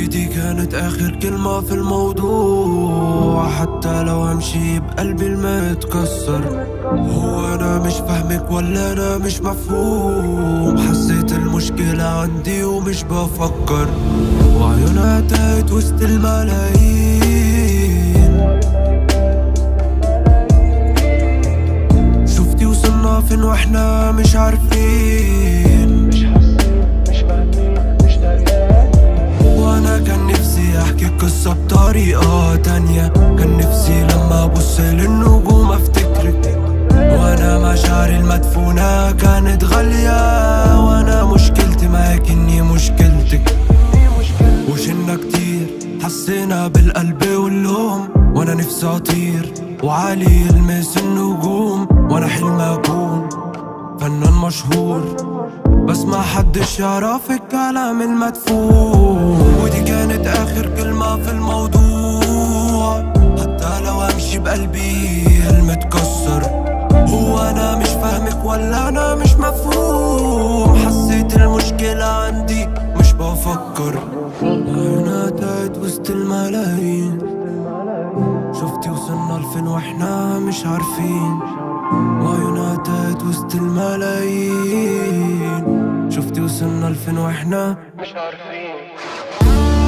ودي كانت آخر كلمة في الموضوع حتى لو همشي بقلبي المتكسر هو أنا مش فاهمك ولا أنا مش مفهوم حسيت المشكلة عندي ومش بفكر وعيونها تاهت وسط الملايين شفتي وصلنا فين واحنا مش عارفين مش حاسين مش فاهمين مش داريين وانا كان نفسي احكي قصة بطريقة تانية كان نفسي لما ابص للنجوم افتكرك وانا مشاعري المدفونة كانت غالية وانا مشكلتي معاك اني مشكلتك وشنا كتير حسينا بالقلب واللوم وانا نفسي اطير وعالي يلمس النجوم وانا حلم اكون فنان مشهور بس ما حدش يعرف الكلام المدفون ودي كانت اخر كلمة في الموضوع حتى لو امشي بقلبي المتكسر هو انا مش فاهمك ولا انا مش مفهوم حسيت المشكلة عندي مش بفكر عيونها تاهت وسط الملايين شفتي وصلنا لفين واحنا مش عارفين وعيونها تاهت وسط الملايين شفتي وصلنا لفين واحنا مش عارفين